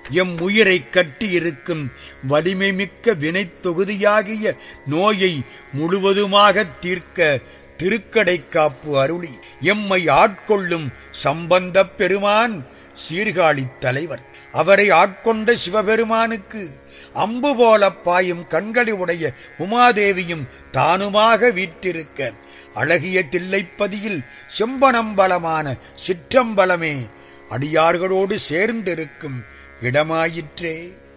M உயிரை கட்டியிருக்கும் வலிமை மிக்க வினைத் தொகுதியாகிய நோயை முழுவதுமாகத் தீர்க்க திருக்கடை காப்பு அருளி எம்மை ஆட்கொள்ளும் சம்பந்தப் பெருமான் சீர்காழித் தலைவர் அவரை ஆட்கொண்ட சிவபெருமானுக்கு அம்பு போல பாயும் கண்களை உடைய உமாதேவியும் தானுமாக வீற்றிருக்க அழகிய தில்லைப்பதியில் செம்பனம்பலமான சிற்றம்பலமே அடியார்களோடு சேர்ந்திருக்கும் இடமாயிற்றே